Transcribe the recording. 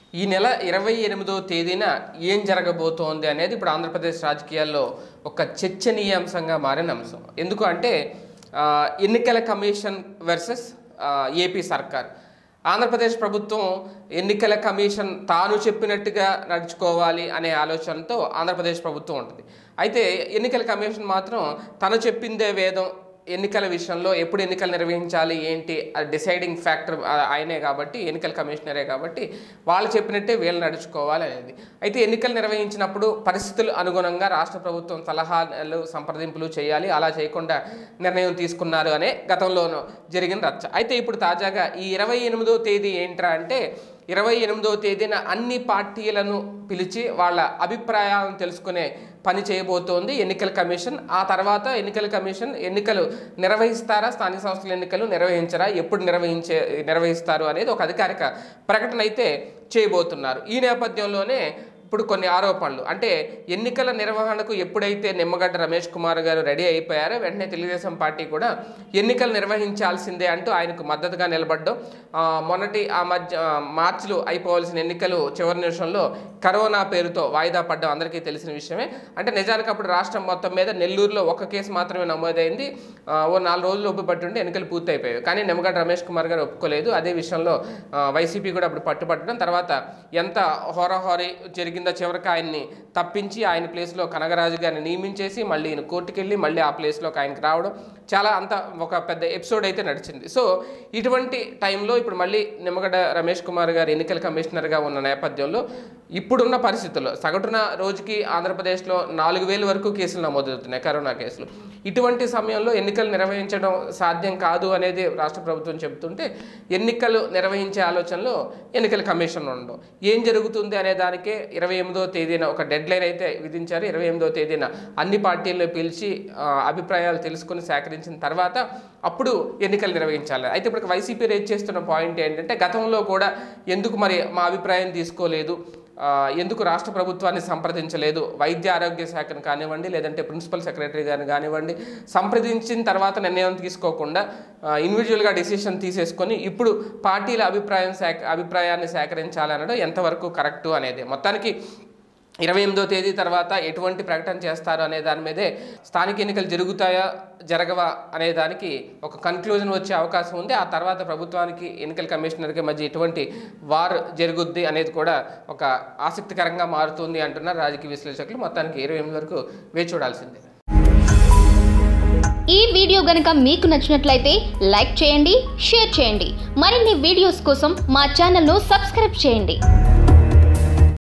ఈ నెల ఇరవై ఎనిమిదో తేదీన ఏం జరగబోతోంది అనేది ఇప్పుడు ఆంధ్రప్రదేశ్ రాజకీయాల్లో ఒక చర్చనీయాంశంగా మారిన అంశం ఎందుకు అంటే ఆ, ఎన్నికల కమిషన్ వర్సెస్ ఏపీ సర్కార్ ఆంధ్రప్రదేశ్ ప్రభుత్వం ఎన్నికల కమిషన్ తాను చెప్పినట్టుగా నడుచుకోవాలి అనే ఆలోచనతో ఆంధ్రప్రదేశ్ ప్రభుత్వం ఉంటుంది అయితే ఎన్నికల కమిషన్ మాత్రం తను చెప్పిందే వేదం ఎన్నికల విషయంలో ఎప్పుడు ఎన్నికలు నిర్వహించాలి ఏంటి డిసైడింగ్ ఫ్యాక్టర్ ఆయనే కాబట్టి ఎన్నికల కమిషనరే కాబట్టి వాళ్ళు చెప్పినట్టే వీళ్ళు నడుచుకోవాలి అనేది అయితే ఎన్నికలు నిర్వహించినప్పుడు పరిస్థితులు అనుగుణంగా రాష్ట్ర ప్రభుత్వం సలహాలు సంప్రదింపులు చేయాలి అలా చేయకుండా నిర్ణయం తీసుకున్నారు అనే గతంలోనూ జరిగిన రచ్చ అయితే ఇప్పుడు తాజాగా ఈ ఇరవై ఎనిమిదో తేదీ ఏంట్రా అంటే ఇరవై ఎనిమిదవ తేదీన అన్ని పార్టీలను పిలిచి వాళ్ళ అభిప్రాయాలను తెలుసుకునే పని చేయబోతోంది ఎన్నికల కమిషన్ ఆ తర్వాత ఎన్నికల కమిషన్ ఎన్నికలు నిర్వహిస్తారా స్థానిక సంస్థల ఎన్నికలు నిర్వహించరా ఎప్పుడు నిర్వహించే నిర్వహిస్తారు అనేది ఒక అధికారిక ప్రకటన అయితే చేయబోతున్నారు ఈ నేపథ్యంలోనే ఇప్పుడు కొన్ని ఆరోపణలు అంటే ఎన్నికల నిర్వహణకు ఎప్పుడైతే నిమ్మగడ్డ రమేష్ కుమార్ గారు రెడీ అయిపోయారో వెంటనే తెలుగుదేశం పార్టీ కూడా ఎన్నికలు నిర్వహించాల్సిందే అంటూ ఆయనకు మద్దతుగా నిలబడ్డం ఆ, మొన్నటి ఆ మధ్య ఆ, మార్చిలో అయిపోవాల్సిన ఎన్నికలు చివరి నిమిషంలో కరోనా పేరుతో వాయిదా పడ్డం అందరికీ తెలిసిన విషయమే అంటే నిజానికి అప్పుడు రాష్ట్రం మొత్తం మీద నెల్లూరులో ఒక కేసు మాత్రమే నమోదైంది ఆ, ఓ నాలుగు రోజులు ఒప్పుపట్టుంటే ఎన్నికలు పూర్తయిపోయాయి కానీ నిమ్మగడ్డ రమేష్ కుమార్ గారు ఒప్పుకోలేదు అదే విషయంలో ఆ, వైసీపీ కూడా అప్పుడు పట్టుపట్టడం తర్వాత ఎంత హోరాహోరీ జరిగిందో చివరికి ఆయన్ని తప్పించి ఆయన ప్లేస్లో కనగరాజు గారిని నియమించేసి మళ్ళీ ఈయన కోర్టుకు వెళ్ళి మళ్ళీ ఆ ప్లేస్లోకి ఆయనకి రావడం చాలా అంత ఒక పెద్ద ఎపిసోడ్ అయితే నడిచింది సో ఇటువంటి టైంలో ఇప్పుడు మళ్ళీ నిమ్మగడ్డ రమేష్ కుమార్ గారు ఎన్నికల కమిషనర్గా ఉన్న నేపథ్యంలో ఇప్పుడున్న పరిస్థితుల్లో సగటున రోజుకి ఆంధ్రప్రదేశ్లో నాలుగు వేల వరకు కేసులు నమోదవుతున్నాయి కరోనా కేసులు ఇటువంటి సమయంలో ఎన్నికలు నిర్వహించడం సాధ్యం కాదు అనేది రాష్ట్ర ప్రభుత్వం చెబుతుంటే ఎన్నికలు నిర్వహించే ఆలోచనలో ఎన్నికల కమిషన్ ఉండడం ఏం జరుగుతుంది అనే దానికే ఇరవై ఎనిమిదో తేదీన ఒక డెడ్ లైన్ అయితే విధించారు ఇరవై ఎనిమిదో తేదీన అన్ని పార్టీలను పిలిచి ఆ, అభిప్రాయాలు తెలుసుకుని సేకరించిన తర్వాత అప్పుడు ఎన్నికలు నిర్వహించాలి అయితే ఇప్పుడు వైసీపీ రేజ్ చేస్తున్న పాయింట్ ఏంటంటే గతంలో కూడా ఎందుకు మరి మా అభిప్రాయం తీసుకోలేదు ఆ, ఎందుకు రాష్ట్ర ప్రభుత్వాన్ని సంప్రదించలేదు వైద్య ఆరోగ్య శాఖను కానివ్వండి లేదంటే ప్రిన్సిపల్ సెక్రటరీ గారిని కానివ్వండి సంప్రదించిన తర్వాత నిర్ణయం తీసుకోకుండా ఇండివిజువల్గా డిసిషన్ తీసేసుకొని ఇప్పుడు పార్టీల అభిప్రాయం సేక అభిప్రాయాన్ని సేకరించాలనడం ఎంతవరకు కరెక్టు అనేది మొత్తానికి ఇరవై ఎనిమిదో తేదీ తర్వాత ఎటువంటి ప్రకటన చేస్తారు అనే దాని మీదే స్థానిక ఎన్నికలు జరుగుతాయా జరగవా అనే దానికి ఒక కన్క్లూజన్ వచ్చే అవకాశం ఉంది ఆ తర్వాత ప్రభుత్వానికి ఎన్నికల కమిషనర్కి మధ్య ఎటువంటి వార్ జరుగుద్ది అనేది కూడా ఒక ఆసక్తికరంగా మారుతుంది అంటున్నారు రాజకీయ విశ్లేషకులు మొత్తానికి ఇరవై ఎనిమిది వరకు వేచి చూడాల్సిందే ఈ వీడియో గనక మీకు నచ్చినట్లయితే లైక్ చేయండి షేర్ చేయండి మరిన్ని వీడియోస్ కోసం మా ఛానల్ను సబ్స్క్రైబ్ చేయండి